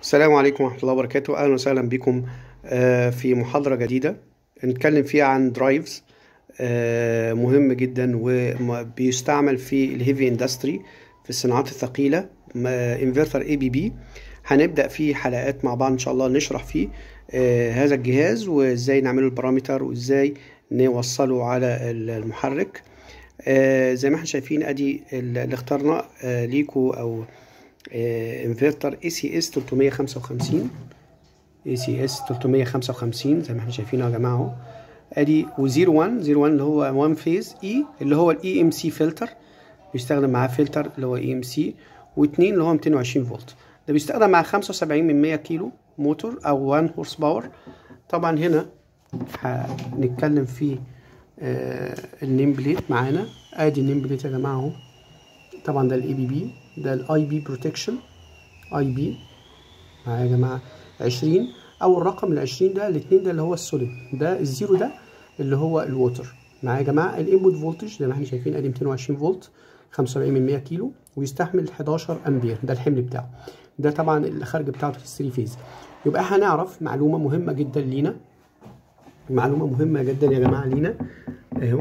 السلام عليكم ورحمة الله وبركاته أهلا وسهلا بكم آه، في محاضرة جديدة نتكلم فيها عن درايفز آه، مهم جدا وبيستعمل في الهيفي اندستري في الصناعات الثقيلة انفرتر اي بي بي هنبدأ فيه حلقات مع بعض إن شاء الله نشرح فيه آه، هذا الجهاز وإزاي نعمله البارامتر وإزاي نوصله على المحرك آه، زي ما احنا شايفين ادي اللي اخترنا آه، ليكو او انفرتر اي سي اس 355 اي سي اس 355 زي ما احنا شايفين يا جماعه اهو ادي و01 01 اللي هو 1 فيز اي اللي هو الاي ام سي فلتر بيستخدم معاه فلتر اللي هو اي ام سي و2 اللي هو 220 فولت ده بيستخدم مع 75 من 100 كيلو موتور او 1 هورس باور طبعا هنا هنتكلم في آه النيم بليت معانا ادي النيم بليت يا جماعه اهو طبعا ده الاي بي بي ده الاي بي بروتكشن اي بي معايا يا جماعه 20 او الرقم ال 20 ده الاثنين ده اللي هو السوليد ده الزيرو ده اللي هو الووتر معايا يا جماعه الانبوت فولتج زي ما احنا شايفين ادي 220 فولت 75 من 100 كيلو ويستحمل 11 امبير ده الحمل بتاعه ده طبعا الخارج بتاعته في الثري فيز يبقى هنعرف معلومه مهمه جدا لينا معلومه مهمه جدا يا جماعه لينا اهو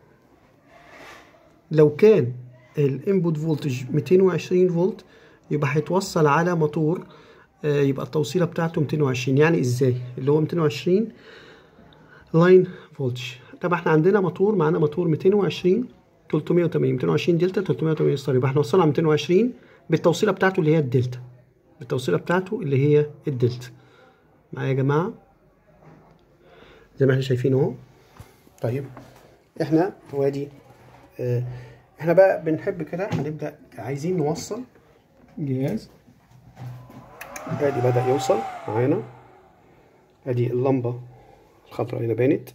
لو كان الانبوت فولتج 220 فولت يبقى هيتوصل على موتور آه يبقى التوصيله بتاعته 220 يعني ازاي اللي هو 220 لاين فولتج طب احنا عندنا موتور معانا موتور 220 380 220 دلتا 380 ستار يبقى احنا وصلنا على 220 بالتوصيله بتاعته اللي هي الدلتا بالتوصيله بتاعته اللي هي الدلتا معايا يا جماعه زي ما احنا شايفين اهو طيب احنا وادي اه احنا بقى بنحب كده هنبدا عايزين نوصل جهاز ادي بدا يوصل معانا ادي اللمبه الخضراء هنا بانت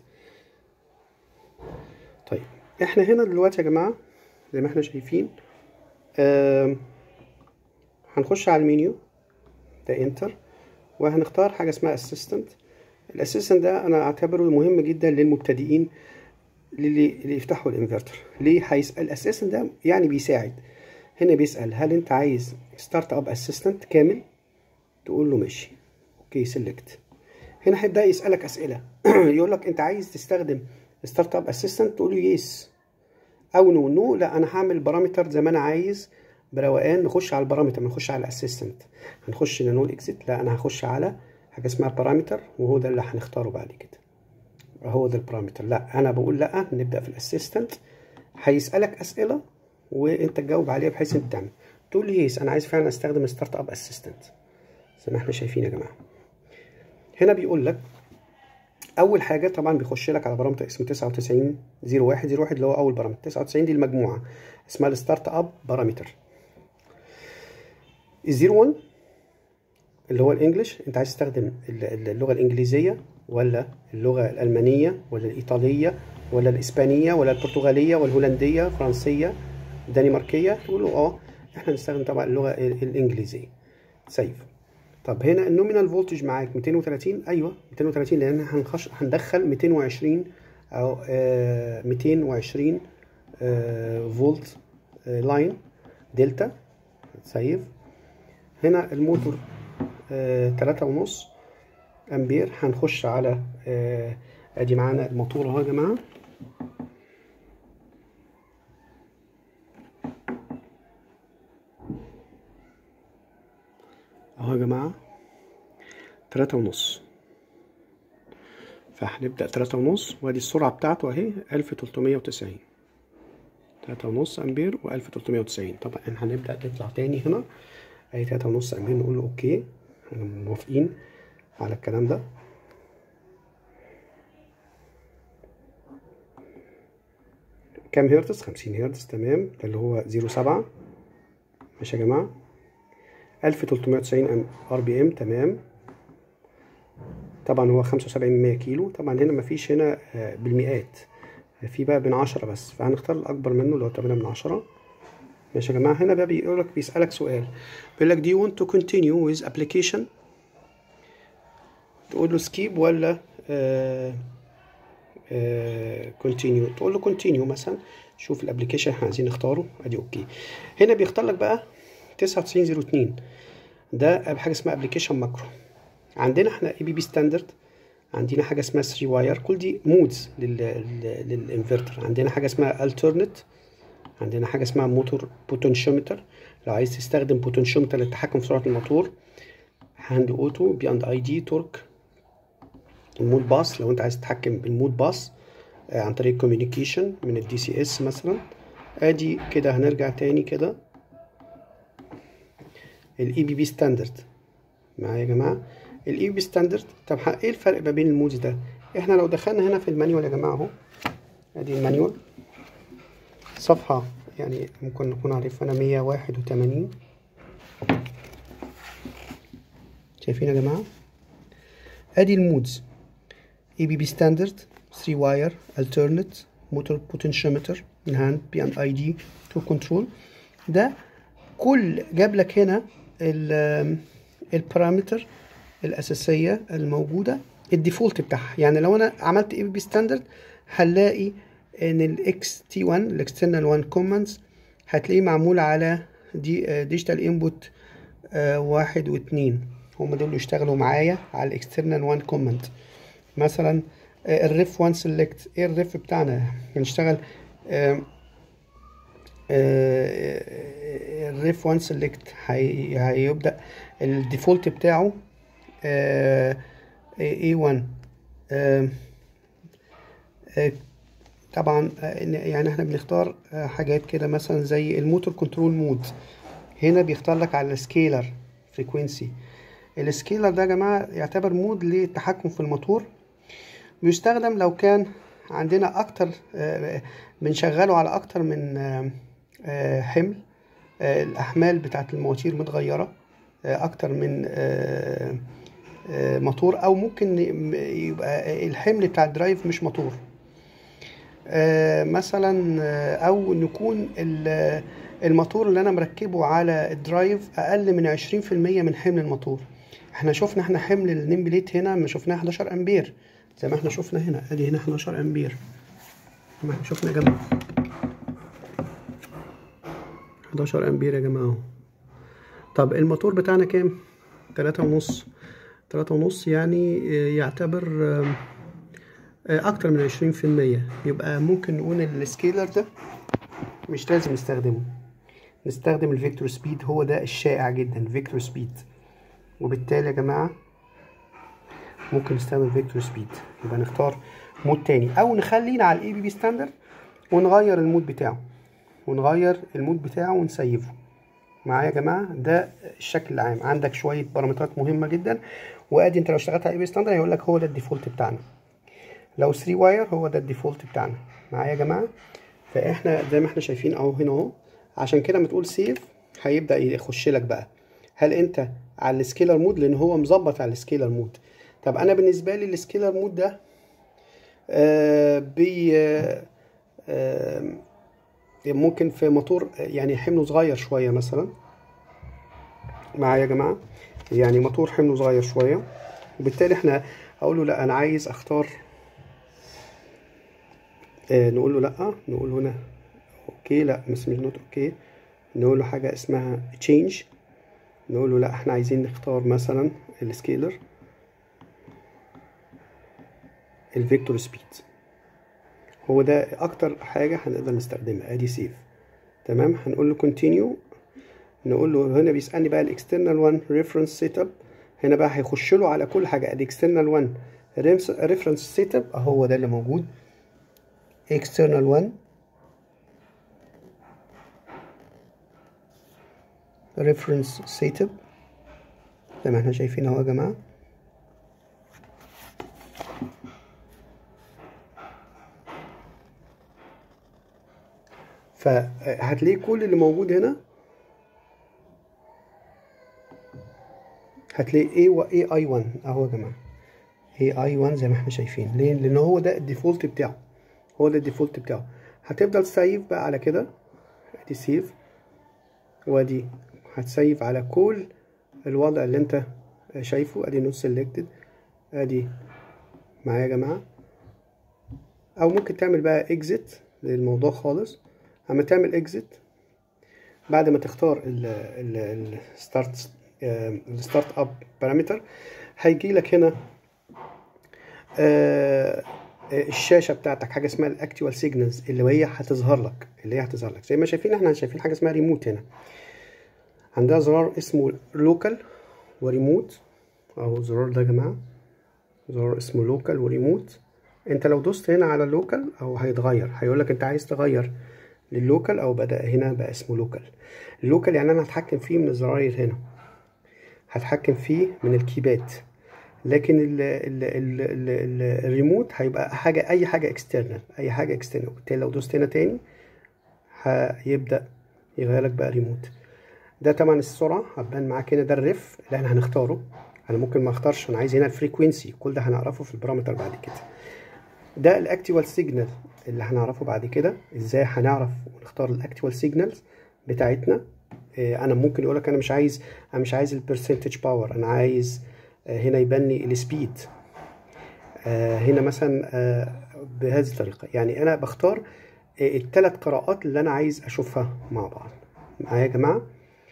طيب احنا هنا دلوقتي يا جماعه زي ما احنا شايفين اه هنخش على المنيو ده انتر وهنختار حاجه اسمها اسيستنت الاسيستنت ده انا اعتبره مهم جدا للمبتدئين اللي, اللي يفتحوا الانفرتر ليه هيسال الاسيستنت ده يعني بيساعد هنا بيسال هل انت عايز ستارت اب اسيستنت كامل تقول له ماشي اوكي سيلكت هنا هيبدا يسالك اسئله يقول لك انت عايز تستخدم ستارت اب اسيستنت تقول له يس او نو نو لا انا هعمل بارامتر زي ما انا عايز بروقان نخش على البارامتر ما نخش على الاسيستنت هنخش نقول اكزيت لا انا هخش على حاجه اسمها بارامتر وهو ده اللي هنختاره بعد كده هو ده البارامتر لا انا بقول لا نبدا في الاسيستنت هيسالك اسئله وانت تجاوب عليها بحيث انت تعمل تقول لي يس انا عايز فعلا استخدم ستارت اب اسيستنت زي ما احنا شايفين يا جماعه هنا بيقول لك اول حاجه طبعا بيخش لك على بارامتر اسمه 99 01 01 اللي هو اول بارامتر 99 دي المجموعه اسمها الستارت اب بارامتر ال 01 اللي هو الانجليش انت عايز تستخدم اللغه الانجليزيه ولا اللغه الالمانيه ولا الايطاليه ولا الاسبانيه ولا البرتغاليه ولا الهولنديه فرنسيه دنماركيه تقول له اه احنا نستخدم طبعا اللغه الانجليزيه سيف طب هنا النومينال فولتج معاك 230 ايوه 230 لان هنخش هندخل 220 او آه 220 آه فولت آه لاين دلتا سيف هنا الموتور تلاتة ونص امبير هنخش على آه ادي معانا الموتور اهو يا جماعه اهو يا جماعه تلاتة ونص فهنبدأ تلاتة ونص وادي السرعة بتاعته اهي ألف تلتمية وتسعين تلاتة ونص أمبير وألف تلتمية وتسعين طبعا هنبدأ نطلع تاني هنا أي تلاتة ونص أمبير نقول له أوكي احنا موافقين على الكلام ده كام هرتز خمسين هرتز تمام ده اللي هو زيرو سبعة ماشي يا جماعة ألف تلتمية وتسعين ار بي ام تمام طبعا هو خمسة وسبعين من مية كيلو طبعا هنا مفيش هنا بالمئات في بقى بين عشرة بس فهنختار الأكبر منه اللي هو تمانية من عشرة ماشي يا جماعة هنا بقى بيقولك بيسألك سؤال بيقول لك do you want to continue with application تقول له skip ولا آه آه continue تقول له continue مثلا شوف الابلكيشن احنا عايزين نختاره ادي اوكي هنا بيختار لك بقى 9902 ده بحاجه اسمها ابلكيشن ماكرو عندنا احنا اي بي بي ستاندرد عندنا حاجه اسمها 3 واير كل دي مودز للانفرتر عندنا حاجه اسمها الترنت عندنا حاجه اسمها موتور بوتنشيومتر لو عايز تستخدم بوتنشيومتر للتحكم في سرعه الموتور هاند اوتو بي اند اي دي تورك المود باص لو انت عايز تتحكم بالمود باص عن طريق كوميونيكيشن من الدي سي اس مثلا ادي كده هنرجع تاني كده الاي بي بي ستاندرد معايا يا جماعه الاي بي ستاندرد طب ايه الفرق ما بين المودز ده احنا لو دخلنا هنا في المانيوال يا جماعه اهو ادي المانيوال صفحه يعني ممكن نكون عارفها 181 شايفين يا جماعه ادي المودز اي بي بي ستاندرد 3 واير alternate motor potentiometer in hand بي ان اي دي تو كنترول ده كل جاب لك هنا البارامتر الاساسيه الموجوده الديفولت بتاعها يعني لو انا عملت اي بي بي ستاندرد هنلاقي ان الاكس تي 1 الاكسترنال 1 كوماندز هتلاقيه معمول على دي ديجيتال انبوت واحد واثنين هم دول اللي يشتغلوا معايا على الاكسترنال 1 كوماند مثلا الريف 1 سيلكت ايه الريف بتاعنا هنشتغل الريف 1 سيلكت هيبدا الديفولت بتاعه A1 طبعا يعني احنا بنختار حاجات كده مثلا زي الموتور كنترول مود هنا بيختار لك على السكيلر فريكوينسي السكيلر ده يا جماعه يعتبر مود للتحكم في الموتور بيستخدم لو كان عندنا اكتر بنشغله على اكتر من حمل الاحمال بتاعت المواتير متغيره اكتر من موتور او ممكن يبقى الحمل بتاع الدرايف مش موتور مثلا او نكون الموتور اللي انا مركبه على الدرايف اقل من 20% من حمل الموتور احنا شفنا احنا حمل النيم بليت هنا ما شفناه 11 امبير زي ما احنا شفنا هنا ادي هنا 11 امبير زي ما احنا شفنا يا جماعه 11 امبير يا جماعه اهو طب الموتور بتاعنا كام تلاتة ونص تلاتة ونص يعني يعتبر اكتر من عشرين في المية يبقى ممكن نقول ان السكيلر ده مش لازم نستخدمه نستخدم الفيكتور سبيد هو ده الشائع جدا فيكتور سبيد وبالتالي يا جماعة ممكن نستخدم فيكتور سبيد يبقى نختار مود تاني او نخلينا على الاي بي بي ستاندرد ونغير المود بتاعه ونغير المود بتاعه ونسيفه معايا يا جماعه ده الشكل العام عندك شويه بارامترات مهمه جدا وادي انت لو اشتغلت على اي بي ستاندرد هيقول لك هو ده الديفولت بتاعنا لو 3 واير هو ده الديفولت بتاعنا معايا يا جماعه فاحنا زي ما احنا شايفين اهو هنا اهو عشان كده ما تقول سيف هيبدا يخش لك بقى هل انت على السكيلر مود لان هو مظبط على السكيلر مود طب انا بالنسبه لي السكيلر مود ده آه بي آه ممكن في موتور يعني حمله صغير شويه مثلا معايا يا جماعه يعني موتور حمله صغير شويه وبالتالي احنا هقول له لا انا عايز اختار آه نقول له لا نقول هنا اوكي لا مش مش نوت اوكي نقول له حاجه اسمها تشينج نقول له لا احنا عايزين نختار مثلا السكيلر الفيكتور سبيد هو ده اكتر حاجه هنقدر نستخدمها ادي سيف تمام هنقول له كونتينيو نقول له هنا بيسالني بقى الاكسترنال 1 ريفرنس سيت اب هنا بقى هيخش له على كل حاجه الاكسترنال 1 ريفرنس سيت اب اهو ده اللي موجود external 1 reference setup زي ما احنا شايفين اهو يا جماعه فهتلاقي كل اللي موجود هنا هتلاقي A و AI1 اهو يا جماعه AI1 زي ما احنا شايفين ليه لان هو ده الديفولت بتاعه هو ده الديفولت بتاعه هتفضل سيف بقى على كده ادي سيف وادي هتسيف على كل الوضع اللي انت شايفه ادي نوت سيلكتد ادي معايا يا جماعه او ممكن تعمل بقى اكزيت للموضوع خالص اما تعمل اكزيت بعد ما تختار الستارت الستارت اب بارامتر هيجي لك هنا آه، آه، الشاشه بتاعتك حاجه اسمها الاكتوال سيجنالز اللي هي هتظهر لك اللي هي هتظهر لك زي ما شايفين احنا شايفين حاجه اسمها ريموت هنا عندها زرار اسمه لوكال وريموت اهو الزرار ده يا جماعه زرار اسمه لوكال وريموت انت لو دوست هنا على لوكال او هيتغير هيقول لك انت عايز تغير لللوكال او بدا هنا بقى اسمه لوكال اللوكال يعني انا هتحكم فيه من الزراير هنا هتحكم فيه من الكيبات لكن ال ال ال ال ال الريموت هيبقى حاجه اي حاجه اكسترنال اي حاجه اكسترنال وبالتالي لو دوست هنا تاني هيبدا يغير لك بقى ريموت ده طبعا السرعه هتبان معاك هنا ده الريف اللي احنا هنختاره انا ممكن ما اختارش انا عايز هنا الفريكوينسي كل ده هنعرفه في البارامتر بعد كده ده الاكتوال سيجنال اللي هنعرفه بعد كده ازاي هنعرف ونختار الاكتوال سيجنالز بتاعتنا آه، انا ممكن يقول لك انا مش عايز انا مش عايز البرسنتج باور انا عايز آه، هنا يبان لي السبيد آه، هنا مثلا آه، بهذه الطريقه يعني انا بختار الثلاث قراءات اللي انا عايز اشوفها مع بعض معايا يا جماعه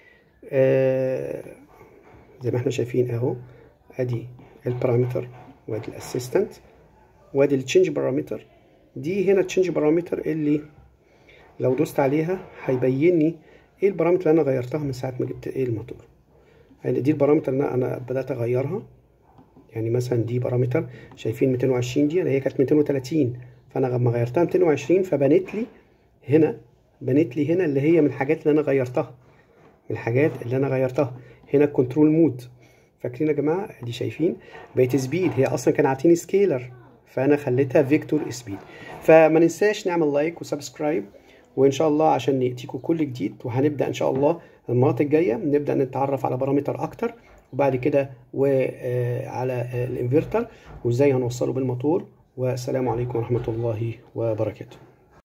آه، زي ما احنا شايفين اهو ادي البارامتر وادي الاسيستنت وادي التشينج بارامتر دي هنا التشينج بارامتر اللي لو دوست عليها هيبين لي ايه البارامتر اللي انا غيرتها من ساعه ما جبت ايه الموتور يعني دي البارامتر اللي انا بدات اغيرها يعني مثلا دي بارامتر شايفين 220 دي هي كانت 230 فانا لما غيرتها 220 فبنت لي هنا بنت لي هنا اللي هي من الحاجات اللي انا غيرتها من الحاجات اللي انا غيرتها هنا الكنترول مود فاكرين يا جماعه ادي شايفين بقت سبيد هي اصلا كان عاطيني سكيلر فانا خليتها فيكتور سبيد فما ننساش نعمل لايك وسبسكرايب وان شاء الله عشان ناتيكم كل جديد وهنبدا ان شاء الله المرات الجايه نبدا نتعرف على بارامتر اكتر وبعد كده وعلى الانفرتر وازاي هنوصله بالموتور والسلام عليكم ورحمه الله وبركاته